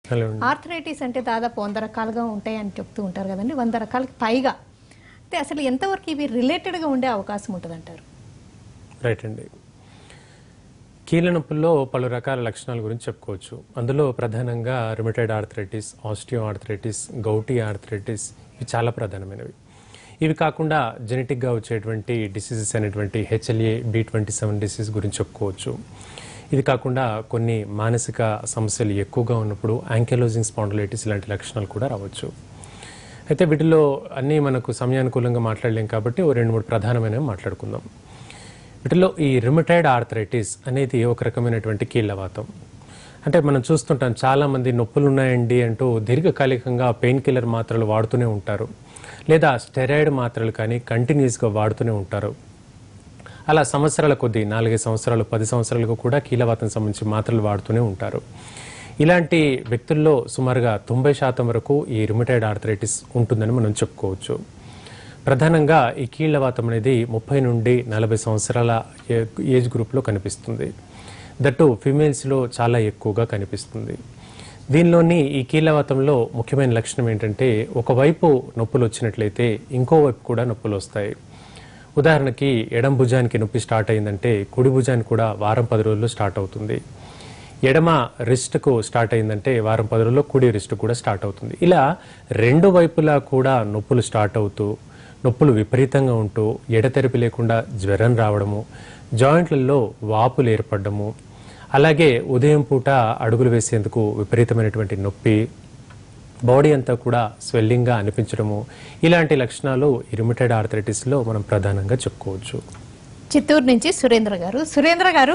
Hello arthritis అంటే దాదాపు వంద రకాలుగా ఉంటాయి అని చెప్తూ ఉంటారు కదండి వంద రకాలకి పైగా అంటే అసలు ఎంతవరకు ఇవి రిలేటెడ్గా ఉండే అవకాశం ఉంటుంది అంటారు రైట్ అండి కీళ్ళ నొప్పుల్లో పలు రకాల లక్షణాల గురించి చెప్పుకోవచ్చు అందులో ప్రధానంగా rheumatoid arthritis osteoarthritis gouty arthritis ఇవి చాలా ప్రధానమైనవి ఇవి కాకుండా జెనెటిక్గా వచ్చేటువంటి డిసీజెస్ అనేటువంటి HLA B twenty seven disease గురించి చెప్పుకోవచ్చు ఇది కాకుండా కొన్ని మానసిక సమస్యలు ఎక్కువగా ఉన్నప్పుడు యాంకెలోజింగ్ స్పాండిలైటిస్ ఇలాంటి లక్షణాలు కూడా రావచ్చు అయితే వీటిలో అన్నీ మనకు సమయానుకూలంగా మాట్లాడలేం కాబట్టి ఓ రెండు మూడు ప్రధానమైనవి మాట్లాడుకుందాం వీటిలో ఈ రిమిటైడ్ ఆర్థరైటిస్ అనేది ఒక రకమైనటువంటి కీళ్ళవాతం అంటే మనం చూస్తుంటాం చాలా మంది నొప్పులు ఉన్నాయండి అంటూ దీర్ఘకాలికంగా పెయిన్ కిల్లర్ మాత్రలు వాడుతూనే ఉంటారు లేదా స్టెరాయిడ్ మాత్రలు కానీ కంటిన్యూస్గా వాడుతూనే ఉంటారు అలా సంవత్సరాల కొద్దీ నాలుగైదు సంవత్సరాలు పది సంవత్సరాలకు కూడా కీలవాతం సంబంధించి మాత్రలు వాడుతూనే ఉంటారు ఇలాంటి వ్యక్తుల్లో సుమారుగా తొంభై శాతం వరకు ఈ రిమిటైడ్ ఆర్థరైటిస్ ఉంటుందని మనం చెప్పుకోవచ్చు ప్రధానంగా ఈ కీళ్లవాతం అనేది ముప్పై నుండి నలభై సంవత్సరాల ఏ- ఏజ్ గ్రూప్లో కనిపిస్తుంది దట్టు ఫిమేల్స్లో చాలా ఎక్కువగా కనిపిస్తుంది దీనిలోని ఈ కీళ్లవాతంలో ముఖ్యమైన లక్షణం ఏంటంటే ఒకవైపు నొప్పులు వచ్చినట్లయితే ఇంకో వైపు కూడా నొప్పులు వస్తాయి ఉదాహరణకి ఎడం భుజానికి నొప్పి స్టార్ట్ అయిందంటే కుడి భుజానికి కూడా వారం పది రోజుల్లో స్టార్ట్ అవుతుంది ఎడమ రిస్ట్కు స్టార్ట్ అయిందంటే వారం పది రోజుల్లో కుడి రిస్ట్ కూడా స్టార్ట్ అవుతుంది ఇలా రెండు వైపులా కూడా నొప్పులు స్టార్ట్ అవుతూ నొప్పులు విపరీతంగా ఉంటూ ఎడతెరిపి లేకుండా జ్వరం రావడము జాయింట్లలో వాపులు ఏర్పడము అలాగే ఉదయం పూట అడుగులు వేసేందుకు విపరీతమైనటువంటి నొప్పి బాడీ అంతా కూడా స్వెల్లింగ్గా అనిపించడము ఇలాంటి లక్షణాలు ఇరిమిటెడ్ ఆర్థరైటిస్లో మనం ప్రధానంగా చెప్పుకోవచ్చు చిత్తూరు నుంచి సురేంద్ర గారు సురేంద్ర గారు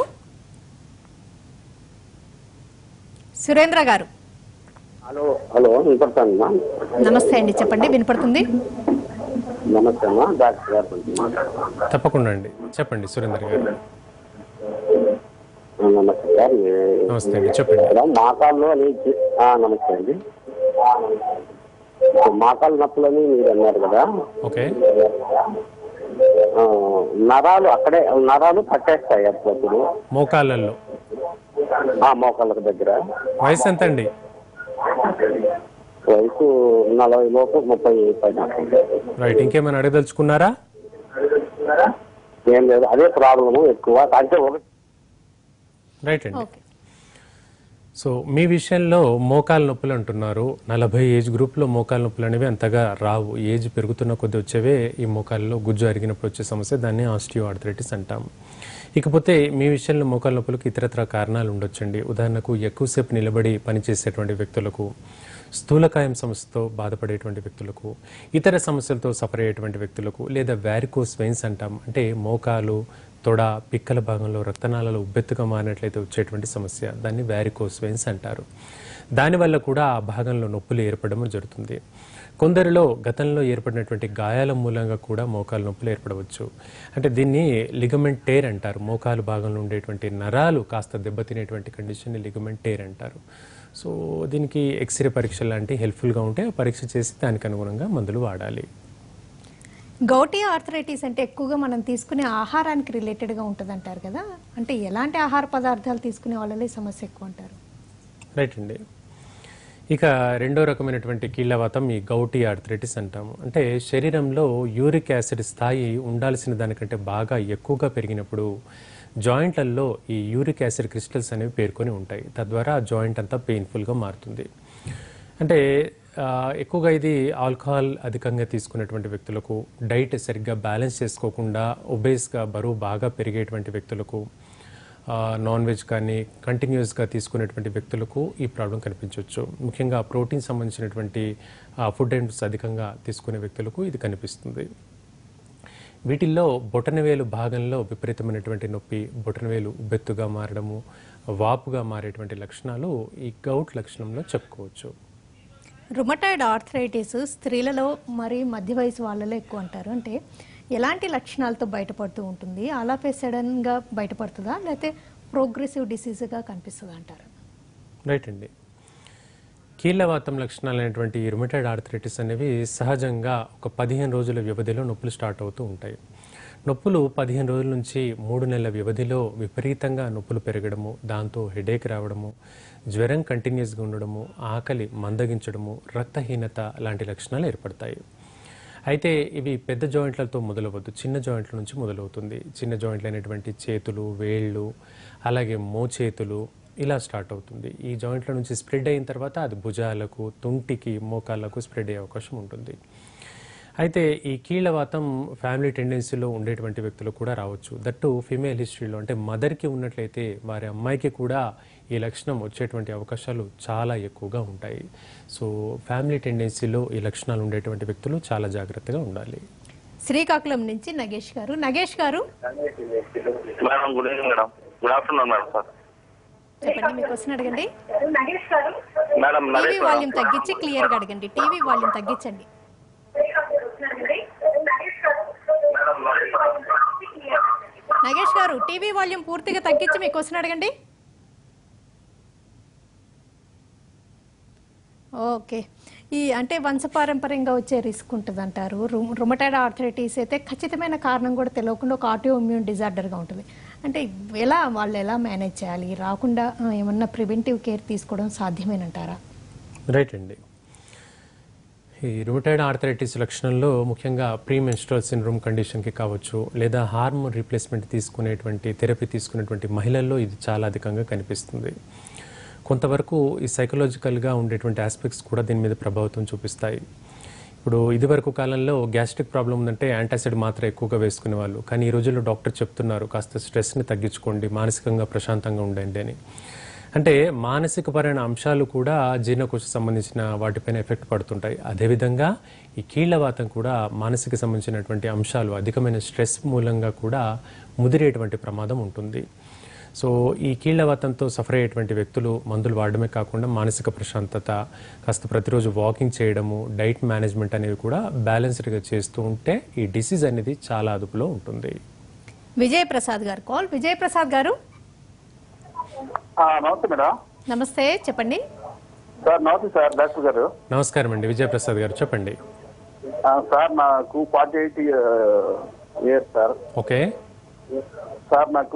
సురేంద్ర గారు హలో హలో వినపడతానమ్మా నమస్తే అండి చెప్పండి వినపడుతుంది నమస్తే అమ్మా డాక్టర్ గారు కొంచెం మాట్లాడతాను తప్పకుండా అండి చెప్పండి సురేందర్ గారు నమస్తే సార్ నమస్తే అండి చెప్పండి ఇక్కడ మోకాళ్ళు అని చి- ఆ, నమస్తే అండి మోకాలు నొప్పులని మీరు అన్నారు కదా ఓకే ఆ, నరాలు అక్కడే నరాలు పట్టేస్తాయి అప్పుడప్పుడు మోకాళ్ళల్లో ఆ మోకాళ్ళ దగ్గర వయసు ఎంత అండి వయసు నలభై లోపు ముప్పై పైన రైట్ ఇంకేమైనా అడగదలుచుకున్నారా ఏం లేదు అదే ప్రాబ్లము ఎక్కువ అంటే ఒకటి రైట్ అండి ఓకే సో మీ విషయంలో మోకాలు నొప్పులు అంటున్నారు నలభై ఏజ్ గ్రూప్లో మోకాలు నొప్పులు అనేవి అంతగా రావు ఏజ్ పెరుగుతున్న కొద్ది వచ్చేవే ఈ మోకాల్లో గుజ్జు అరిగినప్పుడు వచ్చే సమస్య దాన్ని ఆస్టియో ఆర్థరైటిస్ అంటాం ఇకపోతే మీ విషయంలో మోకాలు నొప్పులకు ఇతరత్ర కారణాలు ఉండొచ్చండి ఉదాహరణకు ఎక్కువసేపు నిలబడి పనిచేసేటువంటి వ్యక్తులకు స్థూలకాయం సమస్యతో బాధపడేటువంటి వ్యక్తులకు ఇతర సమస్యలతో సఫర్ అయ్యేటువంటి వ్యక్తులకు లేదా వ్యారికోస్ వెయిన్స్ అంటాం అంటే మోకాలు తొడ పిక్కల భాగంలో రక్తనాళాలు ఉబ్బెత్తుగా మారినట్లయితే వచ్చేటువంటి సమస్య దాన్ని వ్యారికోస్ వెయిన్స్ అంటారు దానివల్ల కూడా ఆ భాగంలో నొప్పులు ఏర్పడడం జరుగుతుంది కొందరిలో గతంలో ఏర్పడినటువంటి గాయాల మూలంగా కూడా మోకాలు నొప్పులు ఏర్పడవచ్చు అంటే దీన్ని లిగమెంట్ టేర్ అంటారు మోకాలు భాగంలో ఉండేటువంటి నరాలు కాస్త దెబ్బతినేటువంటి కండిషన్ని లిగమెంట్ టేర్ అంటారు సో దీనికి ఎక్స్రే పరీక్ష లాంటి హెల్ప్ఫుల్గా ఉంటే ఆ పరీక్ష చేసి దానికి అనుగుణంగా మందులు వాడాలి గౌటీ ఆర్థరైటిస్ అంటే ఎక్కువగా మనం తీసుకునే ఆహారానికి రిలేటెడ్గా ఉంటుంది అంటారు కదా అంటే ఎలాంటి ఆహార పదార్థాలు తీసుకునే వాళ్ళలో ఈ సమస్య ఎక్కువ అంటారు రైట్ అండి ఇక రెండో రకమైనటువంటి కీళ్ళవాతం ఈ గౌటీ ఆర్థరైటిస్ అంటాము అంటే శరీరంలో యూరిక్ యాసిడ్ స్థాయి ఉండాల్సిన దానికంటే బాగా ఎక్కువగా పెరిగినప్పుడు జాయింట్లలో ఈ యూరిక్ యాసిడ్ క్రిస్టల్స్ అనేవి పేర్కొని ఉంటాయి తద్వారా ఆ జాయింట్ అంతా పెయిన్ఫుల్గా మారుతుంది అంటే ఆ, ఎక్కువగా ఇది ఆల్కహాల్ అధికంగా తీసుకునేటువంటి వ్యక్తులకు డైట్ సరిగ్గా బ్యాలెన్స్ చేసుకోకుండా ఒబేస్గా బరువు బాగా పెరిగేటువంటి వ్యక్తులకు ఆ, నాన్ వెజ్ కానీ కంటిన్యూస్గా తీసుకునేటువంటి వ్యక్తులకు ఈ ప్రాబ్లం కనిపించవచ్చు ముఖ్యంగా ప్రోటీన్ సంబంధించినటువంటి ఆ, ఫుడ్ ఐటమ్స్ అధికంగా తీసుకునే వ్యక్తులకు ఇది కనిపిస్తుంది వీటిల్లో బొటనవేలు భాగంలో విపరీతమైనటువంటి నొప్పి బొటనవేలు ఉబ్బెత్తుగా మారడము వాపుగా మారేటువంటి లక్షణాలు ఈ గౌట్ లక్షణంలో చెప్పుకోవచ్చు రుమటాయిడ్ ఆర్థరైటిస్ స్త్రీలలో మరి మధ్య వయసు వాళ్ళలో ఎక్కువ అంటారు అంటే ఎలాంటి లక్షణాలతో బయటపడుతూ ఉంటుంది అలాపే సడన్గా బయటపడుతుందా లేకపోతే ప్రోగ్రెసివ్ డిసీజ్గా కనిపిస్తుందా అంటారు రైట్ అండి కీళ్ళవాతం లక్షణాలైనటువంటి రుమటైడ్ ఆర్థరైటిస్ అనేవి సహజంగా ఒక పదిహేను రోజుల వ్యవధిలో నొప్పులు స్టార్ట్ అవుతూ ఉంటాయి నొప్పులు పదిహేను రోజుల నుంచి మూడు నెలల వ్యవధిలో విపరీతంగా నొప్పులు పెరగడము దాంతో హెడేక్ రావడము జ్వరం కంటిన్యూస్గా ఉండడము ఆకలి మందగించడము రక్తహీనత లాంటి లక్షణాలు ఏర్పడతాయి అయితే ఇవి పెద్ద జాయింట్లతో మొదలవద్దు చిన్న జాయింట్ల నుంచి మొదలవుతుంది చిన్న జాయింట్లు అయినటువంటి చేతులు వేళ్ళు అలాగే మోచేతులు ఇలా స్టార్ట్ అవుతుంది ఈ జాయింట్ల నుంచి స్ప్రెడ్ అయిన తర్వాత అది భుజాలకు తుంటికి మోకాళ్ళకు స్ప్రెడ్ అయ్యే అవకాశం ఉంటుంది అయితే ఈ కీళ్ళవాతం ఫ్యామిలీ టెండెన్సీలో ఉండేటువంటి వ్యక్తులు కూడా రావచ్చు దట్టు ఫీమేల్ హిస్టరీలో అంటే మదర్కి ఉన్నట్లయితే వారి అమ్మాయికి కూడా ఈ లక్షణం వచ్చేటువంటి అవకాశాలు చాలా ఎక్కువగా ఉంటాయి సో ఫ్యామిలీ టెండెన్సీలో ఈ లక్షణాలు ఉండేటువంటి వ్యక్తులు చాలా జాగ్రత్తగా ఉండాలి శ్రీకాకుళం నుంచి Nagesh garu Nagesh garu madam good evening madam good afternoon madam sir చెప్పండి మీ క్వశ్చన్ అడగండి madam TV Naresh volume madam తగ్గించి క్లియర్ గా అడగండి టీవీ వాల్యూమ్ తగ్గించండి నగేష్ గారు టీవీ వాల్యూమ్ పూర్తిగా తగ్గించి మీ క్వశ్చన్ అడగండి ఓకే ఈ అంటే వంశపారంపర్యంగా వచ్చే రిస్క్ ఉంటుంది అంటారు రుమటైడ్ ఆర్థరైటిస్ అయితే ఖచ్చితమైన కారణం కూడా తెలియకుండా ఒక ఆటో ఇమ్యూన్ డిజార్డర్గా ఉంటుంది అంటే ఎలా వాళ్ళు ఎలా మేనేజ్ చేయాలి రాకుండా ఆ, ఏమన్నా ప్రివెంటివ్ కేర్ తీసుకోవడం సాధ్యమేనంటారా రైట్ అండి ఈ రుమటైడ్ ఆర్థరైటిస్ లక్షణంలో ముఖ్యంగా ప్రీ మెన్స్ట్రల్ సిండ్రోమ్ కండిషన్కి కావచ్చు లేదా హార్మోన్ రీప్లేస్మెంట్ తీసుకునేటువంటి థెరపీ తీసుకునేటువంటి మహిళల్లో ఇది చాలా అధికంగా కనిపిస్తుంది కొంతవరకు ఈ సైకలాజికల్గా ఉండేటువంటి ఆస్పెక్ట్స్ కూడా దీని మీద ప్రభావితం చూపిస్తాయి ఇప్పుడు ఇదివరకు కాలంలో గ్యాస్ట్రిక్ ప్రాబ్లం ఉందంటే యాంటాసిడ్ మాత్రం ఎక్కువగా వేసుకునే వాళ్ళు కానీ ఈ రోజుల్లో డాక్టర్ చెప్తున్నారు కాస్త స్ట్రెస్ని తగ్గించుకోండి మానసికంగా ప్రశాంతంగా ఉండండి అని అంటే మానసిక పరమైన అంశాలు కూడా జీర్ణకోశ సంబంధించిన వాటిపైన ఎఫెక్ట్ పడుతుంటాయి అదేవిధంగా ఈ కీళ్లవాతం కూడా మానసిక సంబంధించినటువంటి అంశాలు అధికమైన స్ట్రెస్ మూలంగా కూడా ముదిరేటువంటి ప్రమాదం ఉంటుంది సో ఈ కీళ్లవాతంతో సఫర్ అయ్యేటువంటి వ్యక్తులు మందులు వాడడమే కాకుండా మానసిక ప్రశాంతత కాస్త ప్రతిరోజు వాకింగ్ చేయడము డైట్ మేనేజ్మెంట్ అనేవి కూడా బ్యాలెన్స్డ్గా చేస్తూ ఉంటే ఈ డిసీజ్ అనేది చాలా అదుపులో ఉంటుంది విజయ్ ప్రసాద్ గారు కాల్ విజయ్ ప్రసాద్ గారు ఆ, నమస్తే మేడం నమస్తే చెప్పండి సార్ నమస్తే సార్ డాక్టర్ గారు నమస్కారం అండి విజయప్రసాద్ గారు చెప్పండి ఆ, సార్ నాకు forty eight years sir okay sir నాకు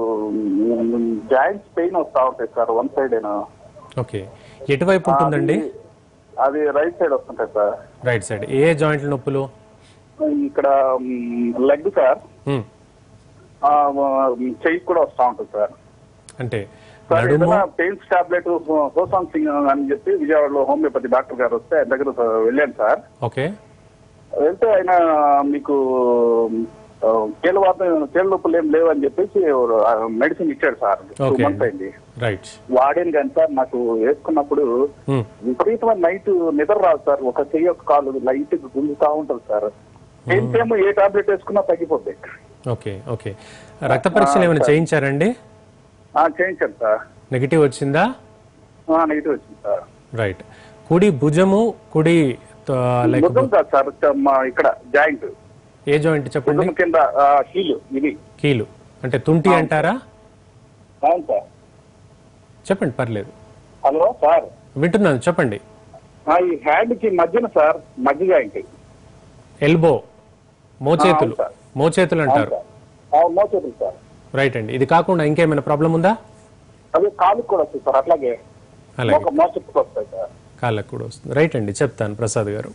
జాయింట్స్ పెయిన్ వస్తా ఉంటాయి సార్ వన్ సైడ్ ఓకే ఎటువైపు ఉంటుందండి అది రైట్ సైడ్ వస్తుంటాయి సార్ రైట్ సైడ్ ఏ జాయింట్ల నొప్పులు ఇక్కడ లెగ్ సార్ హ్మ్. ఆ, చెయ్యి కూడా వస్తా ఉంటుంది సార్ అంటే సార్ నడుము ఏదైనా పెయిన్స్ టాబ్లెట్ హోసాన్ సింగ్ అని చెప్పి విజయవాడలో హోమియోపతి డాక్టర్ గారు వస్తే ఆయన దగ్గర వెళ్ళాను సార్ ఓకే వెళ్తే ఆయన మీకు ఆ, కీళ్ళవాతం కీళ్ళ నొప్పులు ఏం లేవు అని చెప్పేసి మెడిసిన్ ఇచ్చాడు సార్ టూ Okay. మంత్స్ అయింది రైట్ వాడాను కానీ సార్ నాకు వేసుకున్నప్పుడు హ్మ్. విపరీతమైన నైట్ నిద్ర రాదు సార్ ఒక చెయ్యి ఒక కాలు లైట్ గుంజుతా ఉంటుంది సార్ ఏం ఏమో ఏ టాబ్లెట్ వేసుకున్నా తగ్గిపోద్ది ఓకే ఓకే రక్త పరీక్షలు ఏమైనా చేయించారండి ఆ, చేయించాను సార్ నెగిటివ్ వచ్చిందా నెగిటివ్ వచ్చింది సార్ రైట్ కుడి భుజము కుడి లైక్ ముద్దం కాదు సార్ చ- మా ఇక్కడ జాయింట్ ఏ జాయింట్ చెప్పండి ముద్దం కింద హీల్ ఇది కీలు అంటే తుంటి అంటారా అవును సార్ చెప్పండి పర్లేదు హలో సార్ వింటున్నాను చెప్పండి ఆ, ఈ హ్యాండ్ కి మధ్యన సార్ మధ్య జాయింట్ ఎల్బో మోచేతులు అవును సార్. మోచేతులు అంటారు మోచేతులు సార్ రైట్ అండి ఇది కాకుండా ఇంకేమైనా ప్రాబ్లం ఉందా అదే కాలుకి కూడా వస్తుంది సార్ అట్లాగే అలాగే ఒక మోచేతుకు వస్తాయి సార్ కాళ్ళకు కూడా వస్తుంది రైట్ అండి చెప్తాను ప్రసాద్ గారు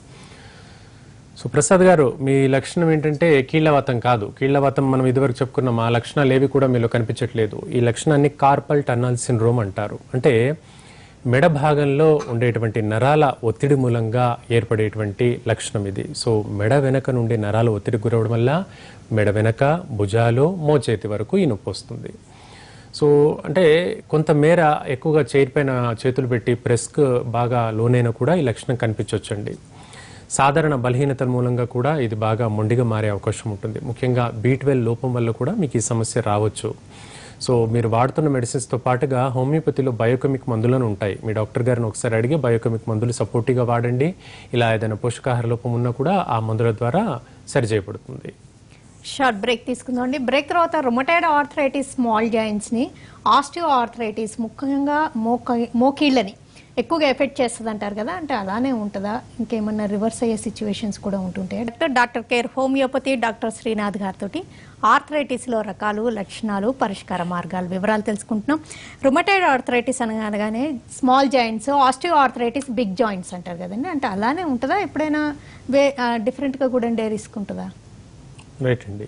సో ప్రసాద్ గారు మీ లక్షణం ఏంటంటే కీళ్లవాతం కాదు కీళ్లవాతం మనం ఇదివరకు చెప్పుకున్నాం ఆ లక్షణాలు ఏవి కూడా మీలో కనిపించట్లేదు ఈ లక్షణాన్ని కార్పల్ టన్నల్ సిండ్రోమ్ అంటారు అంటే మెడ భాగంలో ఉండేటువంటి నరాల ఒత్తిడి మూలంగా ఏర్పడేటువంటి లక్షణం ఇది సో మెడ వెనక నుండి నరాల ఒత్తిడి గురవడం వల్ల మెడ వెనక భుజాలు మోచేతి వరకు ఈ నొప్పి వస్తుంది సో అంటే కొంతమేర ఎక్కువగా చైర్ పైన చేతులు పెట్టి ప్రెస్క్ బాగా లోనైనా కూడా ఈ లక్షణం కనిపించవచ్చండి సాధారణ బలహీనత మూలంగా కూడా ఇది బాగా మొండిగా మారే అవకాశం ఉంటుంది ముఖ్యంగా బీట్వెల్ లోపం వల్ల కూడా మీకు ఈ సమస్య రావచ్చు సో మీరు వాడుతున్న మెడిసిన్స్తో పాటుగా హోమియోపతిలో బయోకెమిక్ మందులను ఉంటాయి మీ డాక్టర్ గారిని ఒకసారి అడిగి బయోకెమిక్ మందులు సపోర్టివ్గా వాడండి ఇలా ఏదైనా పోషకాహార లోపం ఉన్నా కూడా ఆ మందుల ద్వారా సరిచేయబడుతుంది షార్ట్ బ్రేక్ తీసుకుందామండి బ్రేక్ తర్వాత రొమటైడ్ ఆర్థరైటిస్ స్మాల్ జాయింట్స్ని ఆస్టియో ఆర్థరైటిస్ ముఖ్యంగా మోక మోకీళ్ళని ఎక్కువగా ఎఫెక్ట్ చేస్తుంది అంటారు కదా అంటే అలానే ఉంటుందా ఇంకేమన్నా రివర్స్ అయ్యే సిచ్యువేషన్స్ కూడా ఉంటుంటాయి doctor doctor care homeopathy doctor Srinath గారితో ఆర్థరైటిస్లో రకాలు లక్షణాలు పరిష్కార మార్గాలు వివరాలు తెలుసుకుంటున్నాం రుమటైడ్ ఆర్థరైటిస్ అనగానే small joints osteoarthritis big joints అంటారు కదండి అంటే అలానే ఉంటుందా ఎప్పుడైనా వే డిఫరెంట్గా కూడా ఉండే రిస్క్ ఉంటుందా రైట్ అండి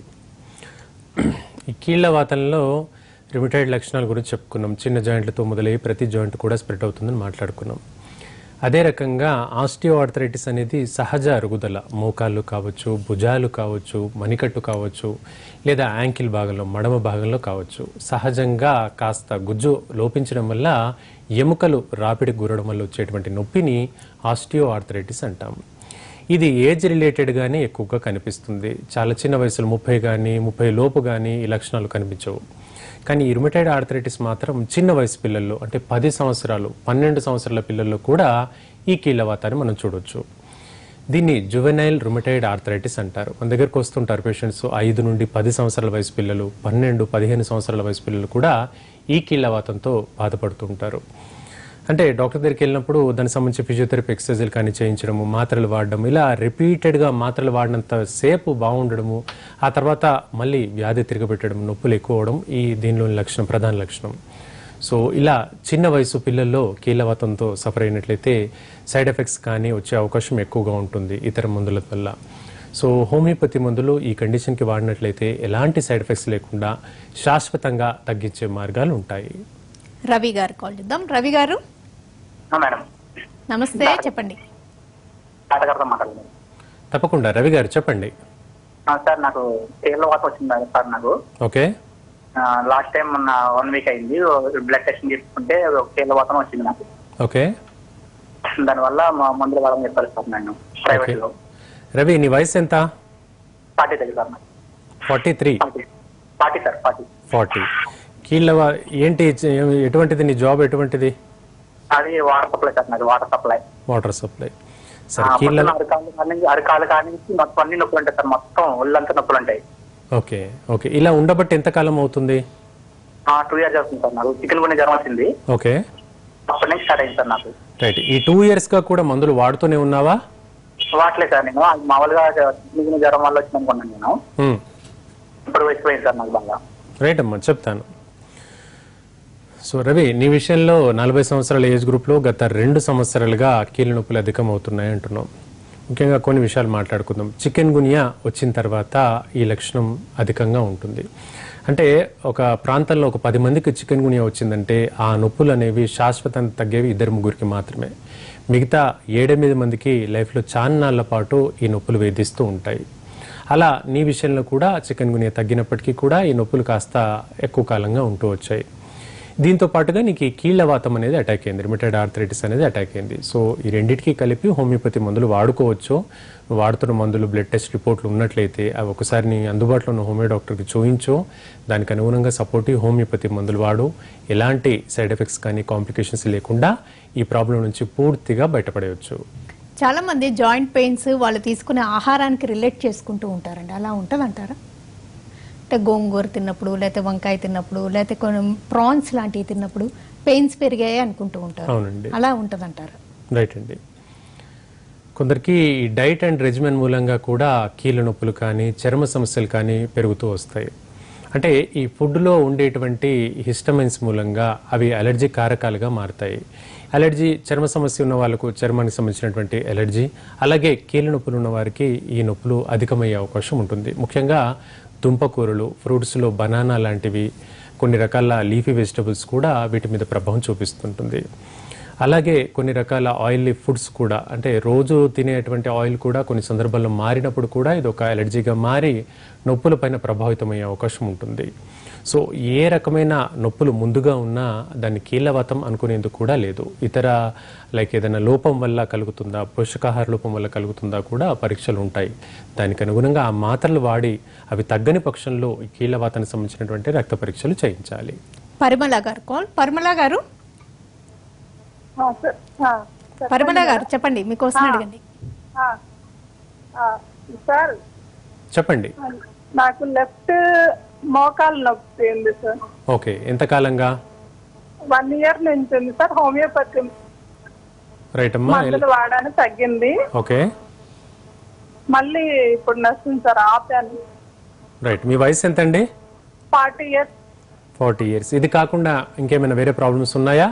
ఈ కీళ్ళ వాతంలో రిమిటైడ్ లక్షణాల గురించి చెప్పుకున్నాం చిన్న జాయింట్లతో మొదలయ్యి ప్రతి జాయింట్ కూడా స్ప్రెడ్ అవుతుందని మాట్లాడుకున్నాం అదే రకంగా ఆస్టియో ఆర్థరైటిస్ అనేది సహజ అరుగుదల మోకాళ్ళు కావచ్చు భుజాలు కావచ్చు మణికట్టు కావచ్చు లేదా యాంకిల్ భాగంలో మడమ భాగంలో కావచ్చు సహజంగా కాస్త గుజ్జు లోపించడం వల్ల ఎముకలు రాపిడి గురడం వల్ల వచ్చేటువంటి నొప్పిని ఆస్టియో ఆర్థరైటిస్ అంటాం ఇది ఏజ్ రిలేటెడ్గానే ఎక్కువగా కనిపిస్తుంది చాలా చిన్న వయసులో ముప్పై కానీ ముప్పై లోపు కానీ ఈ లక్షణాలు కనిపించవు కానీ ఇరుమిటైడ్ ఆర్థరైటిస్ మాత్రం చిన్న వయసు పిల్లల్లో అంటే పది సంవత్సరాలు పన్నెండు సంవత్సరాల పిల్లల్లో కూడా ఈ కీళ్ళవాతాన్ని మనం చూడొచ్చు దీన్ని జువెనైల్ రుమటైడ్ ఆర్థరైటిస్ అంటారు మన దగ్గరకు వస్తుంటారు పేషెంట్స్ ఐదు నుండి పది సంవత్సరాల వయసు పిల్లలు పన్నెండు పదిహేను సంవత్సరాల వయసు పిల్లలు కూడా ఈ కీళ్ళవాతంతో బాధపడుతుంటారు అంటే డాక్టర్ దగ్గరికి వెళ్ళినప్పుడు దానికి సంబంధించి ఫిజియోథెరపీ ఎక్సర్సైజులు కానీ చేయించడము మాత్రలు వాడడం ఇలా రిపీటెడ్గా మాత్రలు వాడినంత సేపు బాగుండడము ఆ తర్వాత మళ్ళీ వ్యాధి తిరగబెట్టడం నొప్పులు ఎక్కువ అవడం ఈ దీనిలోని లక్షణం ప్రధాన లక్షణం సో ఇలా చిన్న వయసు పిల్లల్లో కీలవాతంతో సఫర్ అయినట్లయితే సైడ్ ఎఫెక్ట్స్ కానీ వచ్చే అవకాశం ఎక్కువగా ఉంటుంది ఇతర మందుల వల్ల సో హోమియోపతి మందులు ఈ కండిషన్కి వాడినట్లయితే ఎలాంటి సైడ్ ఎఫెక్ట్స్ లేకుండా శాశ్వతంగా తగ్గించే మార్గాలు ఉంటాయి రవి గారు కాల్ చేద్దాం రవి గారు మేడం నమస్తే చెప్పండి తాతగారితో మాట్లాడుతున్నాను తప్పకుండా రవి గారు చెప్పండి సార్ నాకు తేళ్ళ వాత వచ్చింది సార్ నాకు ఓకే లాస్ట్ టైం మొన్న వన్ వీక్ అయింది బ్లడ్ టెస్ట్ చేసుకుంటే తేళ్ళ వాతం వచ్చింది నాకు ఓకే దానివల్ల మా మందులు వాడడం చెప్పారు సార్ నన్ను ప్రైవేట్ లో రవి నీ వయసు ఎంత పార్టీ దగ్గర సార్ నాకు ఫార్టీ త్రీ పార్టీ పార్టీ సార్ పార్టీ ఫార్టీ కీళ్ళ వా- ఏంటి ఏ- ఎటువంటిది నీ జాబ్ ఎటువంటిది అది వాటర్ సప్లై సార్ నాకు వాటర్ సప్లై వాటర్ సప్లై సరే కీళ్ళ అరకాలు కాడి నుంచి అరకాలు కాడి నుంచి మొత్తం అన్ని నొప్పులు ఉంటాయి సార్ మొత్తం ఒళ్ళంతా నొప్పులు ఉంటాయి ఓకే ఓకే ఇలా ఉండబట్టి ఎంతకాలం అవుతుంది టూ ఇయర్స్ అవుతుంది సార్ నాకు చికెన్ గుండె జ్వరం వచ్చింది ఓకే అప్పటి నుంచి స్టార్ట్ అయింది సార్ నాకు రైట్ ఈ టూ ఇయర్స్గా కూడా మందులు వాడుతూనే ఉన్నావా వాట్లేదు సార్ నేను అది మామూలుగా చికెన్ జ్వరం వల్ల వచ్చింది అనుకున్నాను నేను మ్మ్. ఇప్పుడు వచ్చిపోయింది సార్ నాకు బాగా రైట్ అమ్మా చెప్తాను సో రవి నీ విషయంలో నలభై సంవత్సరాల ఏజ్ గ్రూప్లో గత రెండు సంవత్సరాలుగా కీళ్ళ నొప్పులు అధికం అవుతున్నాయి అంటున్నాం ముఖ్యంగా కొన్ని విషయాలు మాట్లాడుకుందాం చికెన్ గునియా వచ్చిన తర్వాత ఈ లక్షణం అధికంగా ఉంటుంది అంటే ఒక ప్రాంతంలో ఒక పది మందికి చికెన్ గునియా వచ్చిందంటే ఆ నొప్పులు అనేవి శాశ్వతంగా తగ్గేవి ఇద్దరు ముగ్గురికి మాత్రమే మిగతా ఏడెనిమిది మందికి లైఫ్లో చాన్నాళ్ల పాటు ఈ నొప్పులు వేధిస్తూ ఉంటాయి అలా నీ విషయంలో కూడా చికెన్ గునియా తగ్గినప్పటికీ కూడా ఈ నొప్పులు కాస్త ఎక్కువ కాలంగా ఉంటూ వచ్చాయి దీంతో పాటుగా నీకు ఈ కీళ్ళవాతం అనేది అటాక్ అయింది రిమిటెడ్ ఆర్థరైటిస్ అనేది అటాక్ అయింది సో ఈ రెండింటికి కలిపి హోమియోపతి మందులు వాడుకోవచ్చు నువ్వు వాడుతున్న మందులు బ్లడ్ టెస్ట్ రిపోర్ట్లు ఉన్నట్లయితే అవి ఒకసారి నీ అందుబాటులో ఉన్న హోమియో డాక్టర్కి చూయించు దానికి అనుగుణంగా సపోర్టివ్ హోమియోపతి మందులు వాడు ఎలాంటి సైడ్ ఎఫెక్ట్స్ కానీ కాంప్లికేషన్స్ లేకుండా ఈ ప్రాబ్లం నుంచి పూర్తిగా బయటపడవచ్చు చాలా మంది జాయింట్ పెయిన్స్ వాళ్ళు తీసుకునే ఆహారానికి రిలేట్ చేసుకుంటూ ఉంటారండి అలా ఉంటుంది అంటారా అంటే గోంగూర తిన్నప్పుడు లేకపోతే వంకాయ తిన్నప్పుడు లేకపోతే కొన్ని ప్రాన్స్ లాంటివి తిన్నప్పుడు పెయిన్స్ పెరిగాయి అనుకుంటూ ఉంటారు అవునండి అలా ఉంటుంది అంటారు రైట్ అండి కొందరికి ఈ డైట్ అండ్ రెజిమెన్ మూలంగా కూడా కీళ్ళ నొప్పులు కానీ చర్మ సమస్యలు కానీ పెరుగుతూ వస్తాయి అంటే ఈ ఫుడ్లో ఉండేటువంటి హిస్టమైన్స్ మూలంగా అవి అలర్జీ కారకాలుగా మారుతాయి అలర్జీ చర్మ సమస్య ఉన్న వాళ్ళకు చర్మానికి సంబంధించినటువంటి అలర్జీ అలాగే కీళ్ళ నొప్పులు ఉన్న వారికి ఈ నొప్పులు అధికమయ్యే అవకాశం ఉంటుంది ముఖ్యంగా దుంపకూరలు ఫ్రూట్స్లో బనానా లాంటివి కొన్ని రకాల లీఫీ వెజిటబుల్స్ కూడా వీటి మీద ప్రభావం చూపిస్తుంటుంది అలాగే కొన్ని రకాల ఆయిల్ ఫుడ్స్ కూడా అంటే రోజు తినేటువంటి ఆయిల్ కూడా కొన్ని సందర్భాల్లో మారినప్పుడు కూడా ఇది ఒక ఎలర్జీగా మారి నొప్పుల పైన ప్రభావితమయ్యే అవకాశం ఉంటుంది సో ఏ రకమైన నొప్పులు ముందుగా ఉన్నా దాన్ని కీలవతం అనుకునేందుకు కూడా లేదు ఇతర లైక్ ఏదైనా లోపం వల్ల కలుగుతుందా పోషకాహార లోపం వల్ల కలుగుతుందా కూడా పరీక్షలు ఉంటాయి దానికి అనుగుణంగా ఆ మాత్రలు వాడి అవి తగ్గని పక్షంలో ఈ కీలవాతానికి సంబంధించినటువంటి రక్త పరీక్షలు చేయించాలి పరిమళ గారు కాల్ పరిమళ గారు ఆ, సార్ ఆ, సార్ పరిమళ గారు చెప్పండి మీకోసం అడగండి ఆ, ఆ, సార్ చెప్పండి నాకు లెఫ్ట్ మోకాలు నొప్పి ఉంది సార్ ఓకే ఎంతకాలంగా వన్ ఇయర్ నుంచి ఉంది సార్ హోమియోపతి రైట్ అమ్మా మందులు వాడాను తగ్గింది ఓకే మళ్ళీ ఇప్పుడు నచ్చింది సార్ ఆపాను రైట్ మీ వయసు ఎంత అండి ఫార్టీ ఇయర్స్ ఫార్టీ ఇయర్స్ ఇది కాకుండా ఇంకేమైనా వేరే ప్రాబ్లమ్స్ ఉన్నాయా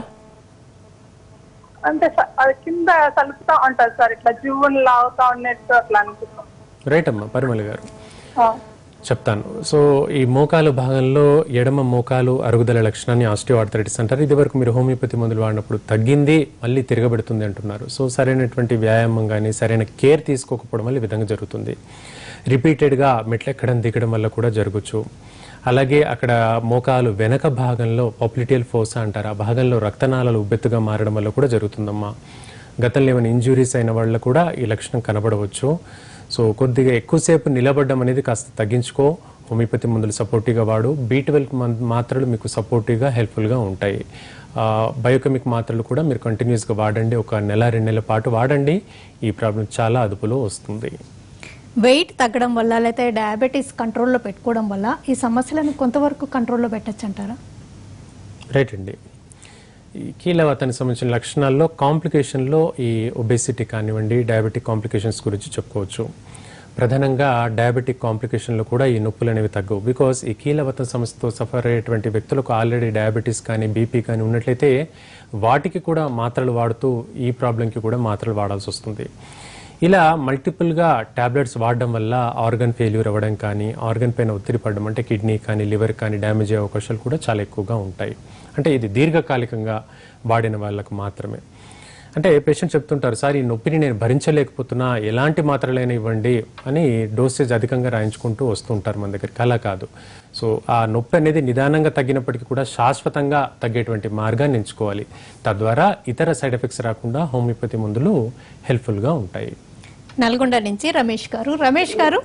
అంటే స- అది కింద తలుపుతా ఉంటుంది సార్ ఇట్లా జీవుని లాగుతా ఉన్నట్టు అట్లా అనిపిస్తుంది రైట్ అమ్మా పరిమళ గారు ఆ. చెప్తాను సో ఈ మోకాలు భాగంలో ఎడమ మోకాలు అరుగుదల లక్షణాన్ని ఆస్టియోఆర్థరైటిస్ అంటారు ఇది వరకు మీరు హోమియోపతి మందులు వాడినప్పుడు తగ్గింది మళ్ళీ తిరగబెడుతుంది అంటున్నారు సో సరైనటువంటి వ్యాయామం కానీ సరైన కేర్ తీసుకోకపోవడం వల్ల ఈ విధంగా జరుగుతుంది రిపీటెడ్గా మెట్లెక్కడం దిగడం వల్ల కూడా జరగచ్చు అలాగే అక్కడ మోకాలు వెనక భాగంలో పాపులిటియల్ ఫోసా అంటారు ఆ భాగంలో రక్తనాళాలు ఉబ్బెత్తుగా మారడం వల్ల కూడా జరుగుతుందమ్మా గతంలో ఏమైనా ఇంజురీస్ అయిన వాళ్ళ కూడా ఈ లక్షణం కనబడవచ్చు సో కొద్దిగా ఎక్కువసేపు నిలబడడం అనేది కాస్త తగ్గించుకో హోమియోపతి మందులు సపోర్టివ్గా వాడు బీ ట్వెల్వ్ మాత్రలు మీకు సపోర్టివ్గా హెల్ప్ఫుల్గా ఉంటాయి బయోకెమిక్ మాత్రలు కూడా మీరు కంటిన్యూస్గా వాడండి ఒక నెల రెండు నెలల పాటు వాడండి ఈ ప్రాబ్లం చాలా అదుపులో వస్తుంది వెయిట్ తగ్గడం వల్ల లేకపోతే డయాబెటీస్ కంట్రోల్లో పెట్టుకోవడం వల్ల ఈ సమస్యలను కొంతవరకు కంట్రోల్లో పెట్టచ్చు అంటారా రైట్ అండి ఈ కీలవాతానికి సంబంధించిన లక్షణాల్లో కాంప్లికేషన్లో ఈ ఒబేసిటీ కానివ్వండి డయాబెటిక్ కాంప్లికేషన్స్ గురించి చెప్పుకోవచ్చు ప్రధానంగా డయాబెటిక్ కాంప్లికేషన్లో కూడా ఈ నొప్పులు అనేవి తగ్గవు బికాస్ ఈ కీలవతం సమస్యతో సఫర్ అయ్యేటువంటి వ్యక్తులకు ఆల్రెడీ డయాబెటీస్ కానీ బీపీ కానీ ఉన్నట్లయితే వాటికి కూడా మాత్రలు వాడుతూ ఈ ప్రాబ్లంకి కూడా మాత్రలు వాడాల్సి వస్తుంది ఇలా మల్టిపుల్గా టాబ్లెట్స్ వాడడం వల్ల ఆర్గన్ ఫెయిల్యూర్ అవ్వడం కానీ ఆర్గన్ పైన ఒత్తిడి పడడం అంటే కిడ్నీ కానీ లివర్ కానీ డ్యామేజ్ అయ్యే అవకాశాలు కూడా చాలా ఎక్కువగా ఉంటాయి అంటే ఇది దీర్ఘకాలికంగా వాడిన వాళ్ళకు మాత్రమే అంటే పేషెంట్ చెప్తుంటారు సార్ ఈ నొప్పిని నేను భరించలేకపోతున్నా ఎలాంటి మాత్రలైనా ఇవ్వండి అని డోసేజ్ అధికంగా రాయించుకుంటూ వస్తుంటారు మన దగ్గరికి అలా కాదు సో ఆ నొప్పి అనేది నిదానంగా తగ్గినప్పటికీ కూడా శాశ్వతంగా తగ్గేటువంటి మార్గాన్ని ఎంచుకోవాలి తద్వారా ఇతర సైడ్ ఎఫెక్ట్స్ రాకుండా హోమియోపతి మందులు హెల్ప్ఫుల్గా ఉంటాయి నల్గొండ నుంచి Ramesh garu Ramesh garu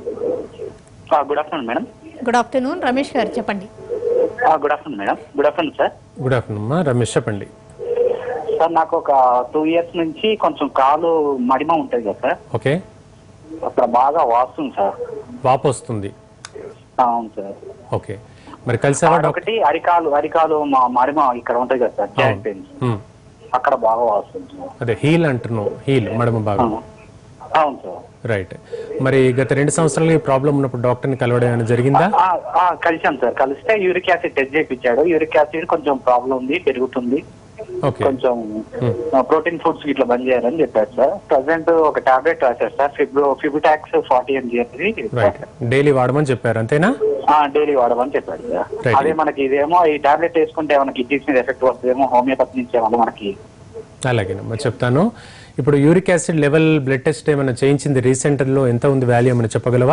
good afternoon madam good afternoon Ramesh garu చెప్పండి good afternoon madam good afternoon sir good afternoon అమ్మా రమేష్ చెప్పండి సార్ నాకు ఒక టూ ఇయర్స్ నుంచి కొంచెం కాలు మడిమ ఉంటుంది కదా సార్ ఓకే అక్కడ బాగా వాస్తుంది సార్ వాపు వస్తుంది అవును సార్ ఓకే మరి కలిసావా డాక్టర్ ఒకటి అరికాలు అరికాలు మా మడిమ ఇక్కడ ఉంటుంది కదా సార్ జాయింట్ పెయిన్స్ హ్మ్. అక్కడ బాగా వాస్తుంది సార్ అదే హీల్ అంటున్నావు హీల్ మడమ భాగం అవును సార్ రైట్ మరి గత రెండు సంవత్సరాలు ఈ ప్రాబ్లం ఉన్నప్పుడు డాక్టర్ని కలవడం ఏమైనా జరిగిందా ఆ, ఆ, కలిసాం సార్ కలిస్తే యూరిక్ యాసిడ్ టెస్ట్ చేయించాడు యూరిక్ యాసిడ్ కొంచెం ప్రాబ్లం ఉంది పెరుగుతుంది ఓకే కొంచెం ప్రోటీన్ ఫుడ్స్ ఇట్లా బంద్ చేయాలని చెప్పారు సార్ ప్రజెంట్ ఒక టాబ్లెట్ రాశారు సార్ ఫిబ్రో ఫిబుటాక్స్ ఫార్టీ ఎంజీ అనేది రైట్ డైలీ వాడమని చెప్పారు అంతేనా డైలీ వాడమని చెప్పారు సార్ Right. అదే మనకి ఇదేమో ఈ టాబ్లెట్ వేసుకుంటే ఏమైనా కిడ్నీస్ మీద ఎఫెక్ట్ వస్తుందేమో హోమియోపతి నుంచి ఏమన్నా మనకి అలాగేనమ్మా చెప్తాను ఇప్పుడు uric acid level blood test ఏమైనా చేయించింది రీసెంట్ లో ఎంత ఉంది వాల్యూ ఏమైనా చెప్పగలవా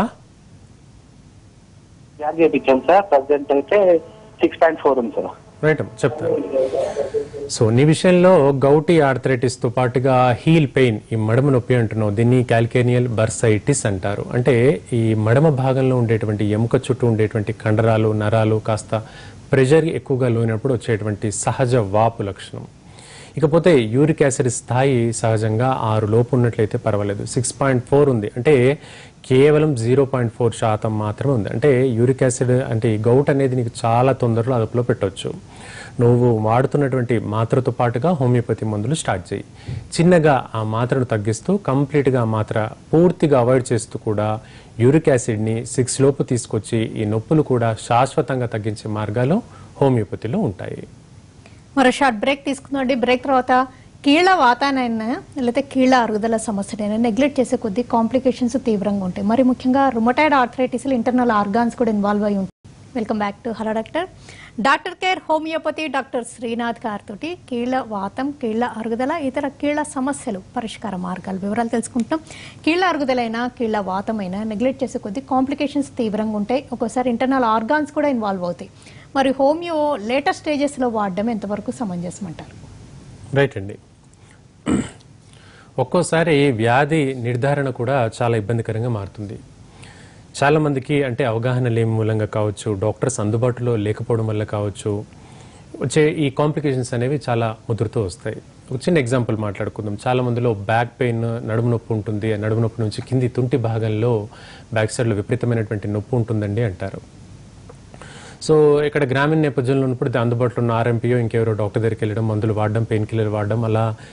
యాడ్ చేయించాం సార్ ప్రజెంట్ అయితే సిక్స్ పాయింట్ ఫోర్ ఉంది సార్ రైట్ అమ్మా చెప్తాను సో నీ విషయంలో గౌటీ ఆర్థరైటిస్ తో పాటుగా హీల్ పెయిన్ ఈ మడమ నొప్పి అంటున్నావు దీన్ని క్యాల్కేనియల్ బర్సైటిస్ అంటారు అంటే ఈ మడమ భాగంలో ఉండేటువంటి ఎముక చుట్టూ ఉండేటువంటి కండరాలు నరాలు కాస్త ప్రెషర్ ఎక్కువగా లోనప్పుడు వచ్చేటువంటి సహజ వాపు లక్షణం ఇకపోతే యూరిక్ యాసిడ్ స్థాయి సహజంగా ఆరు లోపు ఉన్నట్లయితే పర్వాలేదు సిక్స్ పాయింట్ ఫోర్ ఉంది అంటే కేవలం జీరో పాయింట్ ఫోర్ శాతం మాత్రమే ఉంది అంటే యూరిక్ యాసిడ్ అంటే ఈ గౌట్ అనేది నీకు చాలా తొందరలో అదుపులో పెట్టవచ్చు నువ్వు వాడుతున్నటువంటి మాత్రతో పాటుగా హోమియోపతి మందులు స్టార్ట్ చేయి చిన్నగా ఆ మాత్రను తగ్గిస్తూ కంప్లీట్గా ఆ మాత్ర పూర్తిగా అవాయిడ్ చేస్తూ కూడా యూరిక్ యాసిడ్ని సిక్స్ లోపు తీసుకొచ్చి ఈ నొప్పులు కూడా శాశ్వతంగా తగ్గించే మార్గాలు హోమియోపతిలో ఉంటాయి మరో షార్ట్ బ్రేక్ తీసుకుందండి బ్రేక్ తర్వాత కీళ్ళ వాతానైనా లేకపోతే కీళ్ళ అరుగుదల సమస్యనైనా నెగ్లెక్ట్ చేసే కొద్దీ కాంప్లికేషన్స్ తీవ్రంగా ఉంటాయి మరి ముఖ్యంగా రుమటైడ్ ఆర్థరైటిస్ ఇంటర్నల్ ఆర్గాన్స్ కూడా ఇన్వాల్వ్ అయి ఉంటాయి welcome back to hello doctor doctor care homeopathy doctor Srinath గారితో కీళ్ళ వాతం కీళ్ళ అరుగుదల ఇతర కీళ్ళ సమస్యలు పరిష్కార మార్గాలు వివరాలు తెలుసుకుంటున్నాం కీళ్ళ అరుగుదలైనా కీళ్ళ వాతమైనా నెగ్లెక్ట్ చేసే కొద్దీ కాంప్లికేషన్స్ తీవ్రంగా ఉంటాయి ఒక్కోసారి ఇంటర్నల్ ఆర్గాన్స్ కూడా ఇన్వాల్వ్ అవుతాయి మరి హోమియో లేటెస్ట్ స్టేజెస్లో వాడడం ఎంతవరకు సమంజసం అంటారు రైట్ అండి ఒక్కోసారి వ్యాధి నిర్ధారణ కూడా చాలా ఇబ్బందికరంగా మారుతుంది చాలా మందికి అంటే అవగాహన లేని మూలంగా కావచ్చు డాక్టర్స్ అందుబాటులో లేకపోవడం వల్ల కావచ్చు వచ్చే ఈ కాంప్లికేషన్స్ అనేవి చాలా ముదురుతూ వస్తాయి ఒక చిన్న ఎగ్జాంపుల్ మాట్లాడుకుందాం చాలా మందిలో బ్యాక్ పెయిన్ నడుము నొప్పి ఉంటుంది ఆ నడుము నొప్పి నుంచి కింది తుంటి భాగంలో బ్యాక్ సైడ్లో విపరీతమైనటువంటి నొప్పి ఉంటుందండి అంటారు సో ఇక్కడ గ్రామీణ నేపథ్యంలో ఉన్నప్పుడు ఇది అందుబాటులో ఉన్న ఆర్ఎంపీయో ఇంకెవరో డాక్టర్ దగ్గరికి వెళ్ళడం మందులు వాడడం పెయిన్ కిల్లర్ వాడడం అలా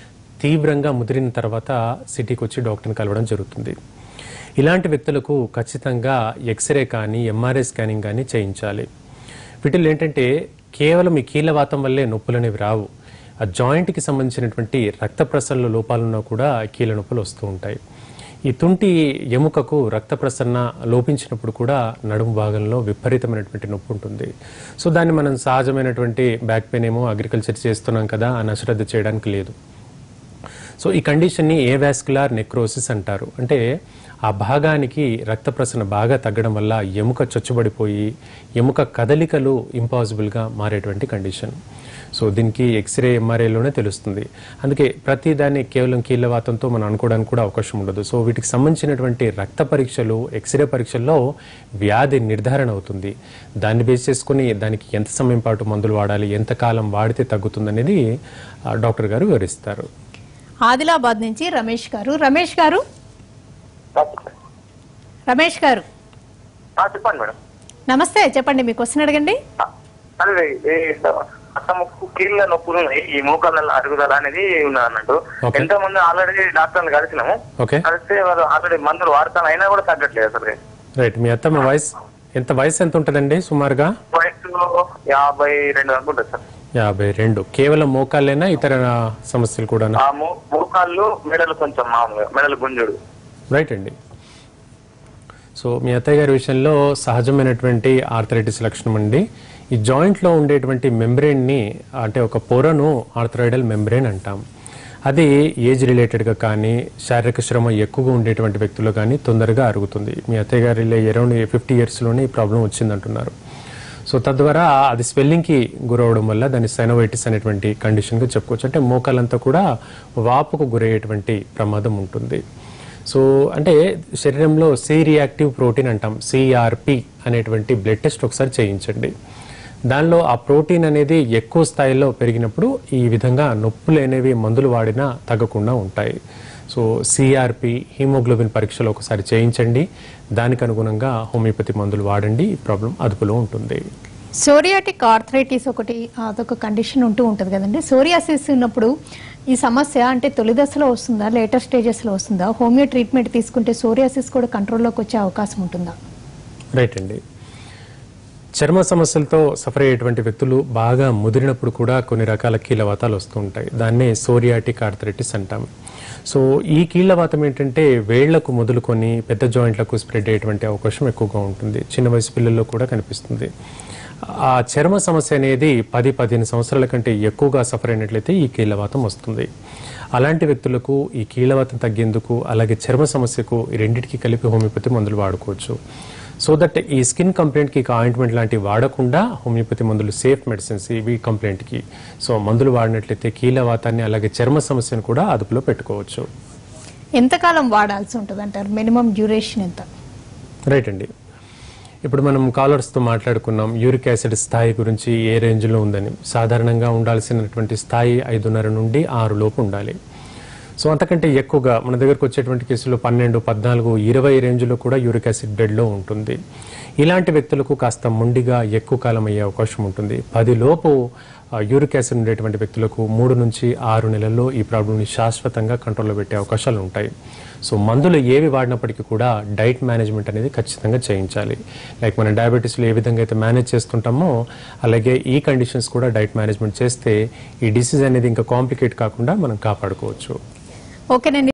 తీవ్రంగా ముదిరిన తర్వాత సిటీకి వచ్చి డాక్టర్ని కలవడం జరుగుతుంది ఇలాంటి వ్యక్తులకు ఖచ్చితంగా ఎక్స్రే కానీ ఎంఆర్ఐ స్కానింగ్ కానీ చేయించాలి వీటిలో ఏంటంటే కేవలం ఈ కీళ్ళవాతం వల్లే నొప్పులు అనేవి రావు ఆ జాయింట్కి సంబంధించినటువంటి రక్త ప్రసరణ లోపాలున్నా కూడా కీళ్ళ నొప్పులు వస్తూ ఉంటాయి ఈ తుంటి ఎముకకు రక్త ప్రసరణ లోపించినప్పుడు కూడా నడుము భాగంలో విపరీతమైనటువంటి నొప్పి ఉంటుంది సో దాన్ని మనం సహజమైనటువంటి బ్యాక్ పెయిన్ ఏమో అగ్రికల్చర్ చేస్తున్నాం కదా అని అశ్రద్ధ చేయడానికి లేదు సో ఈ కండిషన్ని ఏ వాస్కులార్ నెక్రోసిస్ అంటారు అంటే ఆ భాగానికి రక్త ప్రసరణ బాగా తగ్గడం వల్ల ఎముక చొచ్చుబడిపోయి ఎముక కదలికలు ఇంపాసిబుల్గా మారేటువంటి కండిషన్ సో దీనికి ఎక్స్రే ఎంఆర్ఐలోనే తెలుస్తుంది అందుకే ప్రతి దాన్ని కేవలం కీళ్ళవాతంతో మనం అనుకోవడానికి కూడా అవకాశం ఉండదు సో వీటికి సంబంధించినటువంటి రక్త పరీక్షలు ఎక్స్రే పరీక్షల్లో వ్యాధి నిర్ధారణ అవుతుంది దాన్ని బేస్ చేసుకుని దానికి ఎంత సమయం పాటు మందులు వాడాలి ఎంత కాలం వాడితే తగ్గుతుంది అనేది ఆ, డాక్టర్ గారు వివరిస్తారు ఆదిలాబాద్ నుంచి రమేష్ గారు రమేష్ గారు రమేష్ గారు ఆ, చెప్పండి మేడం నమస్తే చెప్పండి మీ క్వశ్చన్ అడగండి ఆ, అదే ఏ అత్తమ్మకు కీళ్ళ నొప్పులు ఉన్నాయి ఈ మోకాళ్ళ అరుగుదల అనేది ఉన్నది అన్నట్టు Okay. ఎంతో మంది ఆల్రెడీ డాక్టర్లు కలిసినాము ఓకే కలిస్తే వాళ్ళు ఆల్రెడీ మందులు వాడతాను అయినా కూడా తగ్గట్లేదు అసలు రైట్ మీ అత్తమ్మ వయసు ఎంత వయసు ఎంత ఉంటుందండి సుమారుగా వయసు యాభై రెండు అనుకుంటుంది సార్ యాభై రెండు కేవలం మోకాళ్ళేనా ఇతర సమస్యలు కూడా ఆ మో- మోకాళ్ళు మెడలు కొంచెం మామూలుగా మెడలు గుంజుడు రైట్ అండి సో మీ అత్తయ్య గారి విషయంలో సహజమైనటువంటి ఆర్థరైటిస్ లక్షణం అండి ఈ జాయింట్లో ఉండేటువంటి మెంబ్రెయిన్ని అంటే ఒక పొరను ఆర్థరైడల్ మెంబ్రెయిన్ అంటాం అది ఏజ్ రిలేటెడ్గా కానీ శారీరక శ్రమ ఎక్కువగా ఉండేటువంటి వ్యక్తుల్లో కానీ తొందరగా అరుగుతుంది మీ అత్తయ్య గారి అరౌండ్ ఫిఫ్టీ ఇయర్స్లోనే ఈ ప్రాబ్లం వచ్చిందంటున్నారు సో తద్వారా అది స్వెల్లింగ్కి గురవడం వల్ల దాన్ని సైనోవైటిస్ అనేటువంటి కండిషన్గా చెప్పుకోవచ్చు అంటే మోకాలంతా కూడా వాపుకు గురయ్యేటువంటి ప్రమాదం ఉంటుంది సో అంటే శరీరంలో సి రియాక్టివ్ ప్రోటీన్ అంటాం సిఆర్పి అనేటువంటి బ్లడ్ టెస్ట్ ఒకసారి చేయించండి దానిలో ఆ ప్రోటీన్ అనేది ఎక్కువ స్థాయిలో పెరిగినప్పుడు ఈ విధంగా నొప్పులు అనేవి మందులు వాడినా తగ్గకుండా ఉంటాయి సో సిఆర్పి హీమోగ్లోబిన్ పరీక్షలు ఒకసారి చేయించండి దానికి అనుగుణంగా హోమియోపతి మందులు వాడండి ఈ ప్రాబ్లం అదుపులో ఉంటుంది సోరియాటిక్ ఆర్థరైటిస్ ఒకటి అదొక కండిషన్ ఉంటూ ఉంటుంది కదండి సోరియాసిస్ ఉన్నప్పుడు ఈ సమస్య అంటే తొలి దశలో వస్తుందా లేటర్ స్టేజెస్లో వస్తుందా హోమియో ట్రీట్మెంట్ తీసుకుంటే సోరియాసిస్ కూడా కంట్రోల్లోకి వచ్చే అవకాశం ఉంటుందా రైట్ అండి చర్మ సమస్యలతో సఫర్ అయ్యేటువంటి వ్యక్తులు బాగా ముదిరినప్పుడు కూడా కొన్ని రకాల కీళ్ళవాతాలు వస్తూ ఉంటాయి దాన్నే సోరియాటిక్ ఆర్థరైటిస్ అంటాం సో ఈ కీళ్ళవాతం ఏంటంటే వేళ్లకు మొదలుకొని పెద్ద జాయింట్లకు స్ప్రెడ్ అయ్యేటువంటి అవకాశం ఎక్కువగా ఉంటుంది చిన్న వయసు పిల్లల్లో కూడా కనిపిస్తుంది ఆ చర్మ సమస్య అనేది పది పదిహేను సంవత్సరాల కంటే ఎక్కువగా సఫర్ అయినట్లయితే ఈ కీళ్ళవాతం వస్తుంది అలాంటి వ్యక్తులకు ఈ కీళ్ళవాతం తగ్గేందుకు అలాగే చర్మ సమస్యకు ఈ రెండింటికి కలిపి హోమియోపతి మందులు వాడుకోవచ్చు సో దట్ ఈ స్కిన్ కంప్లైంట్కి ఆయింట్మెంట్ లాంటివి వాడకుండా హోమియోపతి మందులు సేఫ్ మెడిసిన్స్ ఇవి కంప్లైంట్కి సో మందులు వాడినట్లయితే కీళ్ళవాతాన్ని అలాగే చర్మ సమస్యను కూడా అదుపులో పెట్టుకోవచ్చు ఎంతకాలం వాడాల్సి ఉంటుంది అంటారు మినిమం డ్యూరేషన్ ఎంత రైట్ అండి ఇప్పుడు మనం కాలర్స్తో మాట్లాడుకున్నాం యూరిక్ యాసిడ్ స్థాయి గురించి ఏ రేంజ్లో ఉందని సాధారణంగా ఉండాల్సినటువంటి స్థాయి ఐదున్నర నుండి ఆరు లోపు ఉండాలి సో అంతకంటే ఎక్కువగా మన దగ్గరకు వచ్చేటువంటి కేసులో పన్నెండు పద్నాలుగు ఇరవై రేంజ్లో కూడా యూరిక్ యాసిడ్ బ్లడ్లో ఉంటుంది ఇలాంటి వ్యక్తులకు కాస్త మొండిగా ఎక్కువ కాలం అయ్యే అవకాశం ఉంటుంది పది లోపు ఆ, యూరిక్ యాసిడ్ ఉండేటువంటి వ్యక్తులకు మూడు నుంచి ఆరు నెలల్లో ఈ ప్రాబ్లమ్ని శాశ్వతంగా కంట్రోల్లో పెట్టే అవకాశాలు ఉంటాయి సో మందులు ఏవి వాడినప్పటికీ కూడా డైట్ మేనేజ్మెంట్ అనేది ఖచ్చితంగా చేయించాలి లైక్ మన డయాబెటీస్లో ఏ విధంగా అయితే మేనేజ్ చేస్తుంటామో అలాగే ఈ కండిషన్స్ కూడా డైట్ మేనేజ్మెంట్ చేస్తే ఈ డిసీజ్ అనేది ఇంకా కాంప్లికేట్ కాకుండా మనం కాపాడుకోవచ్చు ఓకేనండి